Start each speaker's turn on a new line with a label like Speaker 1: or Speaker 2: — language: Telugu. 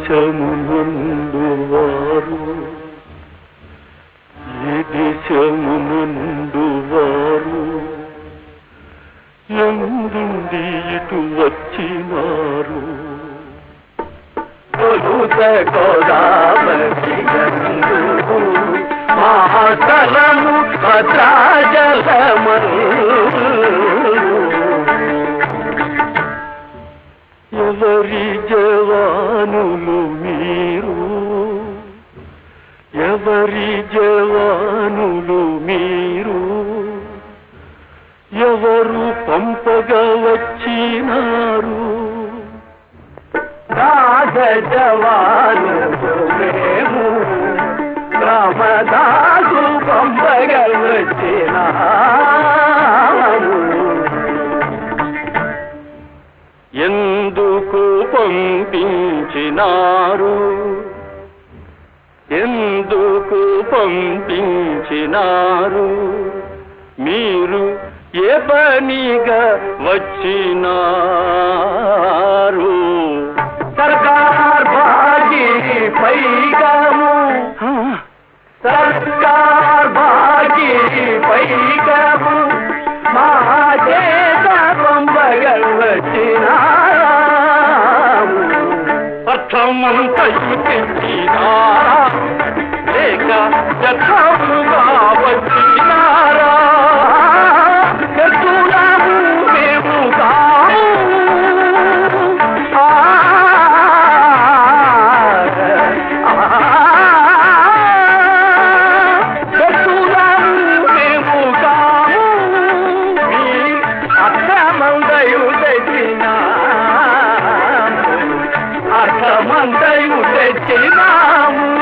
Speaker 1: దేశమునందు వారు ఏ దేశమునందు వారు ఎందుండి ఇటు వచ్చినారు కొలుత గోదావరియందు మహాతలము ఎవరి జవానులు మీరు ఎవరి జవానులు మీరు ఎవరు పంపగా వచ్చినారు రాజ జవాను మేము రామదాసు పంపగా వచ్చినాము ఎందుకు పంపించినారు ఎందుకు పంపించినారు మీరు ఏ పనిగా వచ్చినారు సర్కార్ బాజీ పైగాము సర్కార్ బాజీ పైగాము మా చేత పంపగల్ వచ్చినాము అర్థమంతయు తెచ్చినారా లేక యథాముగా వచ్చినారా ఎత్తులాము మేము కాము ఆ, ఎత్తులాము మేము కాము మీ అర్థమందయు తెచ్చినాము అర్థమంతయు తెచ్చినాము